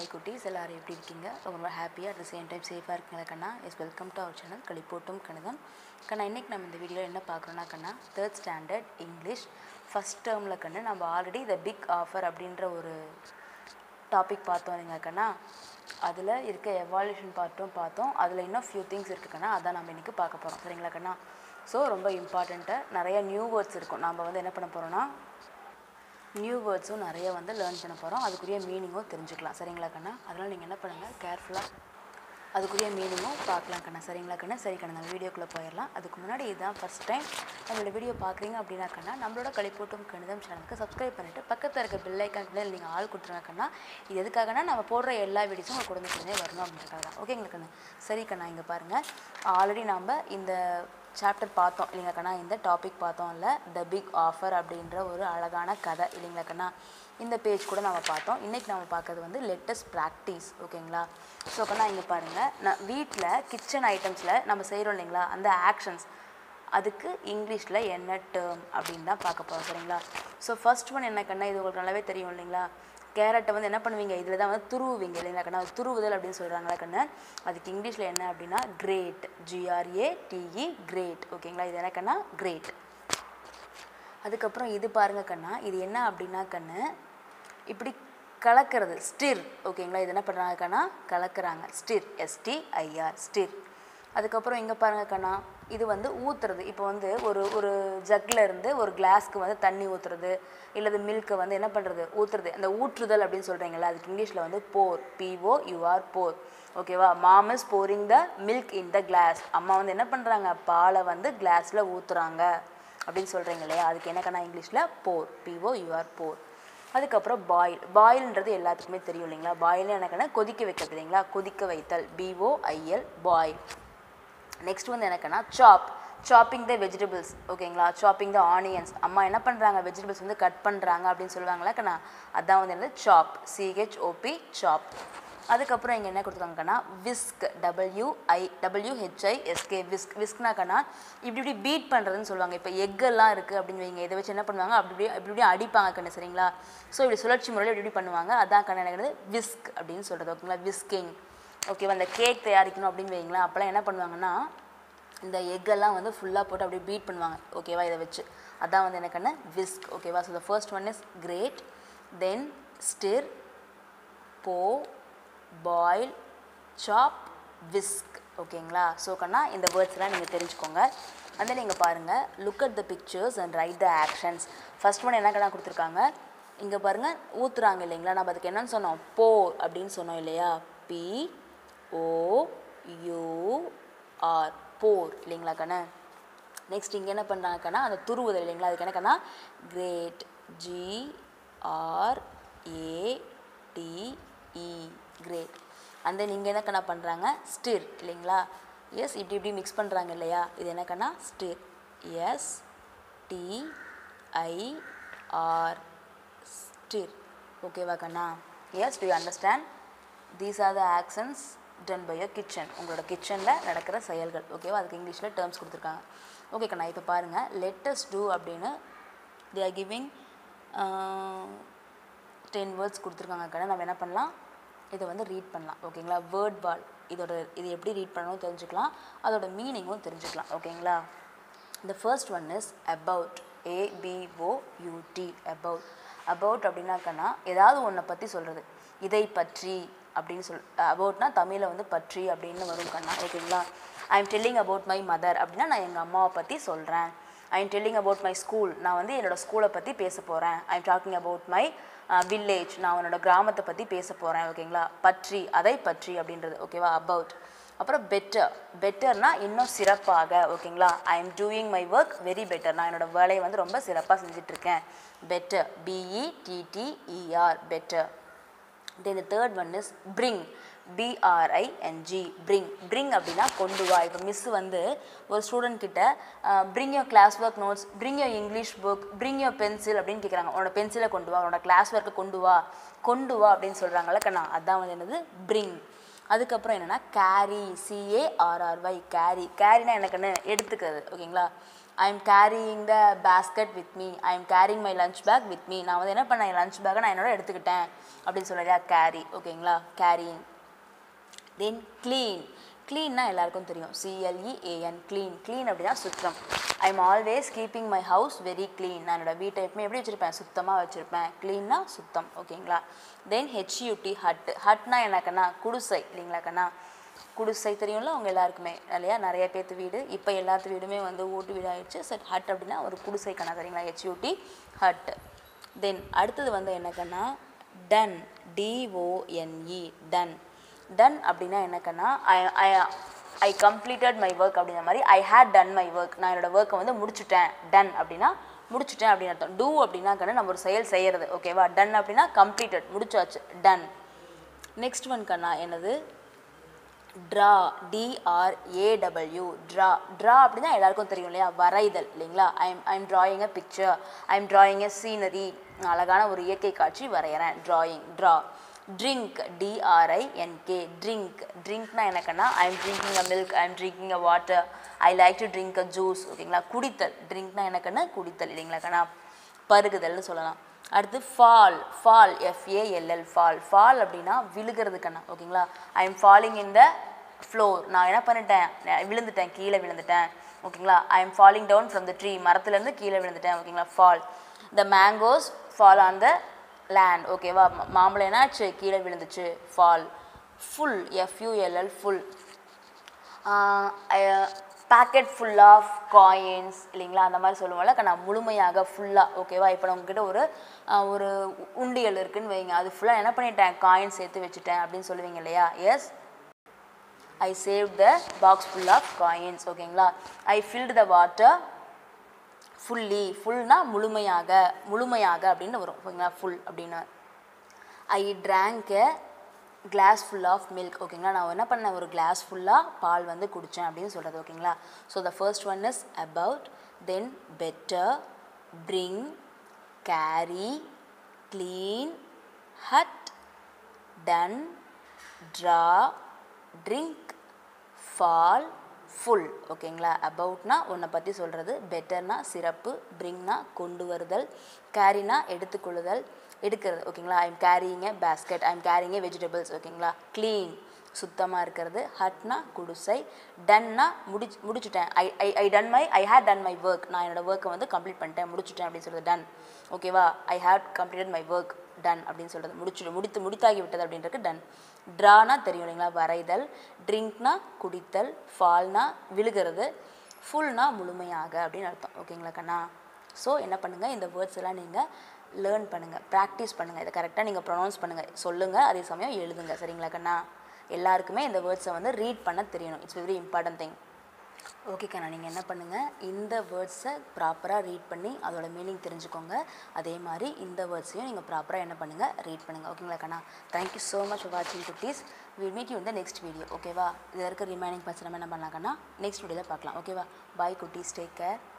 hi குட்டீஸ் எல்லாரும் எப்படி இருக்கீங்க ரொம்ப ரொம்ப ஹாப்பியாக அட் த சேம் டைம் சேஃபாக இருக்கீங்களா கண்ணா yes welcome to our channel களிப்போட்டும் கணிதம் கண்ணா இன்றைக்கி நம்ம இந்த வீடியோவில் என்ன பார்க்குறோன்னா கண்ணா third standard English first term கண்ணு நம்ம ஆல்ரெடி த பிக் ஆஃபர் அப்படின்ற ஒரு டாபிக் பார்த்தோம் இல்லைங்க கண்ணா அதில் இருக்க எவால்யூஷன் பார்ட்டும் பார்த்தோம் அதில் இன்னும் ஃபியூ திங்ஸ் இருக்குது கண்ணா அதான் நம்ம இன்றைக்கி பார்க்க போகிறோம் சரிங்களா கண்ணா ஸோ ரொம்ப இம்பார்ட்டண்ட்டாக நிறைய நியூ வேர்ட்ஸ் இருக்கும் நம்ம வந்து என்ன பண்ண போகிறோன்னா நியூ வேர்ட்ஸும் நிறைய வந்து லேர்ன் பண்ண போகிறோம் அதுக்குரிய மீனிங்கும் தெரிஞ்சுக்கலாம் சரிங்களா கண்ணா அதனால் நீங்கள் என்ன பண்ணுங்கள் கேர்ஃபுல்லாக அதுக்குரிய மீனிங்கும் பார்க்கலாம் கண்ணா சரிங்களா கண்ணா சரி கண்ணா நம்ம வீடியோக்குள்ளே போயிடலாம் அதுக்கு முன்னாடி இதுதான் ஃபஸ்ட் டைம் நம்மளோட வீடியோ பார்க்குறீங்க அப்படின்னா கண்ணா நம்மளோட களிப்பூட்டும் கணிதம் சேனலுக்கு சப்ஸ்கிரைப் பண்ணிவிட்டு பக்கத்தில் இருக்க பில் ஐக்கான் நீங்கள் ஆள் கொடுத்துருங்க கண்ணா இது எதுக்காகனா நம்ம போடுற எல்லா வீடியோஸும் உங்கள் குடும்பத்துலேருந்தே வரணும் அப்படின்றக்காக தான் ஓகேங்களா கண்ணா சரி கண்ணா இங்கே பாருங்கள் ஆல்ரெடி நாம் இந்த சாப்டர் பார்த்தோம் இல்லைங்களா கண்ணா இந்த டாபிக் பார்த்தோம் இல்லை த பிக் ஆஃபர் அப்படின்ற ஒரு அழகான கதை இல்லைங்களா கண்ணா இந்த பேஜ் கூட நம்ம பார்த்தோம் இன்றைக்கி நம்ம பார்க்கறது வந்து லேட்டஸ்ட் ப்ராக்டிஸ் ஓகேங்களா ஸோ கண்ணா இங்கே பாருங்கள் நான் வீட்டில் கிச்சன் ஐட்டம்ஸில் நம்ம செய்கிறோம் இல்லைங்களா அந்த ஆக்ஷன்ஸ் அதுக்கு இங்கிலீஷில் என்ன டேர்ம் அப்படின்னு தான் பார்க்க போகிறோம் சரிங்களா ஸோ ஃபர்ஸ்ட் ஒன் என்ன கண்ணா இது உங்களுக்கு நல்லாவே தெரியும் இல்லைங்களா கேரட்டை வந்து என்ன பண்ணுவீங்க இதில் தான் வந்து துருவுவீங்க இல்லைங்களா கண்ணா அது துருவுதல் அப்படின்னு சொல்கிறாங்களா கண்ணு அதுக்கு இங்கிலீஷில் என்ன அப்படின்னா கிரேட் ஜிஆர்ஏ டிஇ கிரேட் ஓகேங்களா இது என்ன கண்ணா கிரேட் அதுக்கப்புறம் இது பாருங்க கண்ணா இது என்ன அப்படின்னா கண்ணு இப்படி கலக்கிறது ஸ்டிர் ஓகேங்களா இது என்ன பண்ணுறாங்க கண்ணா கலக்கிறாங்க ஸ்டிர் எஸ்டிஐஆர் ஸ்டிர் அதுக்கப்புறம் இங்கே பாருங்க கண்ணா இது வந்து ஊற்றுறது இப்போ வந்து ஒரு ஒரு ஜக்கில் இருந்து ஒரு கிளாஸ்க்கு வந்து தண்ணி ஊற்றுறது இல்லது மில்க்கை வந்து என்ன பண்ணுறது ஊற்றுறது அந்த ஊற்றுதல் அப்படின்னு சொல்கிறீங்களா அதுக்கு இங்கிலீஷில் வந்து போர் பிஓ யூஆர் போர் ஓகேவா mom is pouring the milk in the glass அம்மா வந்து என்ன பண்ணுறாங்க பாலை வந்து கிளாஸில் ஊற்றுறாங்க அப்படின்னு சொல்கிறீங்க இல்லையா அதுக்கு என்ன கண்ணா இங்கிலீஷில் போர் பிஓ யூஆர் போர் அதுக்கப்புறம் பாயில் பாயில்ன்றது எல்லாத்துக்குமே தெரியும் இல்லைங்களா பாயில் எனக்குன்னா கொதிக்க வைக்கிறது இல்லைங்களா கொதிக்க வைத்தல் பிஓஐஎல் பாயில் நெக்ஸ்ட் வந்து எனக்குன்னா சாப் சாப்பிங் த வெஜிடபிள்ஸ் ஓகேங்களா சாப்பிங் த ஆனியன்ஸ் அம்மா என்ன பண்ணுறாங்க வெஜிடபிள்ஸ் வந்து கட் பண்ணுறாங்க அப்படின்னு சொல்லுவாங்களா கண்ணா அதான் வந்து என்னது சாப் சிஹெச்ஓபி சாப் அதுக்கப்புறம் இங்கே என்ன கொடுத்துருக்காங்கண்ணா whisk WI WHI SK whisk விஸ்க்னா கண்ணா இப்படி இப்படி பீட் பண்ணுறதுன்னு சொல்லுவாங்க இப்போ எக்கெல்லாம் இருக்குது அப்படின்னு வைங்க இதை வச்சு என்ன பண்ணுவாங்க அப்படி இப்படி இப்படி இப்படி அடிப்பாங்க கண்ணு சரிங்களா ஸோ இப்படி சுழற்சி முறையில் இப்படி இப்படி பண்ணுவாங்க அதான் கண்ணா எனக்கு விஸ்க் அப்படின்னு சொல்கிறது ஓகேங்களா விஸ்கிங் ஓகேவா அந்த கேக் தயாரிக்கணும் அப்படின்னு வைங்களேன் அப்போல்லாம் என்ன பண்ணுவாங்கன்னா இந்த எக்கெல்லாம் வந்து ஃபுல்லாக போட்டு அப்படியே பீட் பண்ணுவாங்க ஓகேவா இதை வச்சு அதான் வந்து எனக்குன்னு விஸ்க் ஓகேவா so the first one is grate then stir pour boil chop whisk ஓகேங்களா ஸோ கண்ணா இந்த வேர்ட்ஸ்லாம் நீங்கள் தெரிஞ்சுக்கோங்க அந்த நீங்கள் பாருங்கள் look at the pictures and write the actions first one என்ன கண்ணா கொடுத்துருக்காங்க இங்கே பாருங்கள் ஊற்றுறாங்க இல்லைங்களா நம்ம அதுக்கு என்னன்னு சொன்னோம் போ அப்படின்னு சொன்னோம் இல்லையா B O U R pour இல்லைங்களா கண்ணா நெக்ஸ்ட் இங்கே என்ன பண்ணுறாங்க கண்ணா அந்த துருவுதல் இல்லைங்களா அதுக்கு என்ன கண்ணா grate G R A TE grate அந்த தென் இங்கே என்ன கண்ணா பண்ணுறாங்க ஸ்டிர் இல்லைங்களா எஸ் இப்படி இப்படி மிக்ஸ் பண்ணுறாங்க இல்லையா இது என்ன கண்ணா stir S T I R stir ஓகேவா கண்ணா yes to understand these are the actions done by your kitchen உங்களோட கிச்சனில் நடக்கிற செயல்கள் ஓகேவா அதுக்கு இங்கிலீஷில் டேர்ம்ஸ் கொடுத்துருக்காங்க ஓகே கண்ணா இப்போ பாருங்கள் லெட்டஸ்ட் டூ அப்படின்னு they are giving ten words கொடுத்துருக்காங்க கண்ணா நம்ம என்ன பண்ணலாம் இதை வந்து ரீட் பண்ணலாம் ஓகேங்களா வேர்ட் பால் இதோட இது எப்படி ரீட் பண்ணணும் தெரிஞ்சுக்கலாம் அதோட மீனிங்கும் தெரிஞ்சுக்கலாம் ஓகேங்களா இந்த first one is about A B O U T about about அப்படின்னாக்கன்னா ஏதாவது ஒன்றை பற்றி சொல்கிறது இதை பற்றி அப்படின்னு சொல் அபவுட்னா தமிழில் வந்து பற்றி அப்படின்னு வரும் கண்ணா ஓகேங்களா I am telling about my mother அப்படின்னா நான் எங்கள் அம்மாவை பற்றி சொல்கிறேன் I am telling about my school நான் வந்து என்னோடய ஸ்கூலை பற்றி பேச போகிறேன் I am talking about my village நான் உன்னோட கிராமத்தை பற்றி பேச போகிறேன் ஓகேங்களா பற்றி அதை பற்றி அப்படின்றது ஓகேவா அபவுட் அப்புறம் பெட்டர் பெட்டர்னா இன்னும் சிறப்பாக ஓகேங்களா I am doing my work very better நான் என்னோட வேலையை வந்து ரொம்ப சிறப்பாக செஞ்சிட்ருக்கேன் better B E T T E R better then the third one is bring B R I N G bring bring அப்படின்னா கொண்டு வா இப்போ மிஸ் வந்து ஒரு ஸ்டூடெண்ட் கிட்ட bring your class work notes bring your English book bring your pencil அப்படின்னு கேட்குறாங்க உன்னோட பென்சிலை கொண்டு வா உன்னோட கிளாஸ் ஒர்க்கை கொண்டு வா கொண்டு வா அப்படின்னு சொல்கிறாங்கல்ல கண்ணா அதான் வந்து என்னது பிரிங் அதுக்கப்புறம் என்னென்னா கேரி சிஏஆர்ஆர்ஒய் கேரி கேரினா எனக்குன்னு எடுத்துக்கிறது ஓகேங்களா I am carrying the basket with me I am carrying my lunch bag with me நான் வந்து என்ன பண்ணேன் லஞ்ச் பேக்கை நான் என்னோட எடுத்துக்கிட்டேன் அப்படின்னு சொல்லுறியா கேரி ஓகேங்களா கேரிங் தென் க்ளீன் க்ளீன்னா எல்லாருக்கும் தெரியும் சிஎல்இஏஎன் க்ளீன் க்ளீன் அப்படின்னா சுத்தம் I am always keeping my house very clean நான் என்னோட வீட்டை எப்பவுமே எப்படி வச்சுருப்பேன் சுத்தமாக வச்சுருப்பேன் க்ளீன்னா சுத்தம் ஓகேங்களா தென் ஹெச்யூடி ஹட் ஹட்னா என்னக்கண்ணா குடிசை இல்லைங்களா கண்ணா குடிசை தெரியும்ல அவங்க எல்லாருக்குமே இல்லையா நிறைய பேர்த்து வீடு இப்போ எல்லாத்து வீடுமே வந்து ஓட்டு வீடு ஆயிடுச்சு சரி ஹட் அப்படின்னா ஒரு குடிசை கண்ணா சரிங்களா ஹெச்யூடி ஹட் தென் அடுத்தது வந்து என்னக்கண்ணா டன் டிஓஎன்இ டன் டன் அப்படின்னா என்னக்கன்னா I I I completed my work அப்படிங்கிற மாதிரி I had done my work நான் என்னோட ஒர்க்கை வந்து முடிச்சுட்டேன் டன் அப்படின்னா முடிச்சுட்டேன் அப்படின்னு அர்த்தம் டூ அப்படின்னா கண்ணு நம்ம ஒரு செயல் செய்கிறது ஓகேவா டன் அப்படின்னா கம்ப்ளீட்டட் முடிச்சாச்சு டன் நெக்ஸ்ட் ஒன் கண்ணா என்னது ட்ரா டிஆர்ஏடபிள்யூ ட்ரா ட்ரா அப்படின்னா எல்லாருக்கும் தெரியும் இல்லையா வரைதல் இல்லைங்களா I am I am drawing a picture I am drawing a scenery அழகான ஒரு இயற்கை காட்சி வரைகிறேன் drawing draw drink D R I N K drink ட்ரிங்க்னா எனக்குன்னா I am drinking a milk I am drinking a water I like to drink a juice ஓகேங்களா குடித்தல் ட்ரிங்க்னா எனக்குன்னா குடித்தல் இல்லைங்களா கண்ணா பருகுதல்னு சொல்லலாம் அடுத்து fall fall F A L L fall fall அப்படின்னா விழுகிறது கண்ணா ஓகேங்களா I am falling in the floor நான் என்ன பண்ணிட்டேன் நான் விழுந்துட்டேன் கீழே விழுந்துட்டேன் ஓகேங்களா I am falling down from the tree மரத்துலேருந்து கீழே விழுந்துட்டேன் ஓகேங்களா fall the mangoes fall on the land ஓகேவா ம- மாம்பழம் என்னாச்சு கீழே விழுந்துச்சு fall full F U L L full packet full of coins இல்லைங்களா அந்த மாதிரி சொல்லுவோம்ல நான் முழுமையாக ஃபுல்லாக ஓகேவா இப்போ நான் உங்ககிட்ட ஒரு ஆஹ், ஒரு உண்டியல் இருக்குன்னு வைங்க அது ஃபுல்லாக என்ன பண்ணிட்டேன் காயின் சேர்த்து வச்சுட்டேன் அப்படின்னு சொல்லுவீங்க இல்லையா yes I save the box full of coins ஓகேங்களா I filled the water fully ஃபுல்னா முழுமையாக முழுமையாக அப்படின்னு வரும் ஓகேங்களா ஃபுல் அப்படின்னு I drank a glass full of milk ஓகேங்களா நான் என்ன பண்ணேன் ஒரு கிளாஸ் ஃபுல்லாக பால் வந்து குடித்தேன் அப்படின்னு சொல்கிறது ஓகேங்களா so the first one is about then better bring carry clean hut done draw drink fall full ஓகேங்களா அபவுட்னா உன்னை பற்றி சொல்கிறது பெட்டர்னா சிறப்பு பிரிங்னா கொண்டு வருதல் கேரினா எடுத்துக்கொள்ளுதல் எடுக்கிறது ஓகேங்களா I am carrying a basket I am carrying a vegetables ஓகேங்களா க்ளீன் சுத்தமாக இருக்கிறது ஹட்னா குடிசை டன்னா முடி முடிச்சுட்டேன் I I I done my I had done my work நான் என்னோட ஒர்க்கை வந்து கம்ப்ளீட் பண்ணிட்டேன் முடிச்சுட்டேன் அப்படின்னு சொல்கிறது டன் ஓகேவா I had completed my work done அப்படின்னு சொல்கிறது முடிச்சு முடித்து முடித்தாகி விட்டது அப்படின்றது டன் ட்ரானா தெரியும் இல்லைங்களா வரைதல் ட்ரிங்க்னா குடித்தல் ஃபால்னா விழுகிறது ஃபுல்னா முழுமையாக அப்படின்னு அர்த்தம் ஓகேங்களா கண்ணா ஸோ என்ன பண்ணுங்கள் இந்த வேர்ட்ஸ் எல்லாம் நீங்கள் லேர்ன் பண்ணுங்கள் ப்ராக்டிஸ் பண்ணுங்கள் இதை கரெக்டாக நீங்கள் ப்ரொனவுன்ஸ் பண்ணுங்கள் சொல்லுங்கள் அதே சமயம் எழுதுங்க சரிங்களா கண்ணா எல்லாருக்குமே இந்த வேர்ட்ஸை வந்து ரீட் பண்ண தெரியணும் it's very important thing okay கண்ணா நீங்கள் என்ன பண்ணுங்கள் இந்த வேர்ட்ஸை ப்ராப்பராக ரீட் பண்ணி அதோட மீனிங் தெரிஞ்சுக்கோங்க அதே மாதிரி இந்த வேர்ட்ஸையும் நீங்கள் ப்ராப்பராக என்ன பண்ணுங்கள் ரீட் பண்ணுங்கள் ஓகேங்களா கண்ணா தேங்க்யூ ஸோ மச் ஃபார் வாட்சிங் குட்டீஸ் வில் மீட் யூ இந்த நெக்ஸ்ட் வீடியோ ஓகேவா இதில் இருக்க ரிமைனிங் பர்சன் நம்ம என்ன பண்ணலாம் கண்ணா நெக்ஸ்ட் வீடியோவில் பார்க்கலாம் ஓகேவா பாய் குட்டீஸ் டேக் கேர்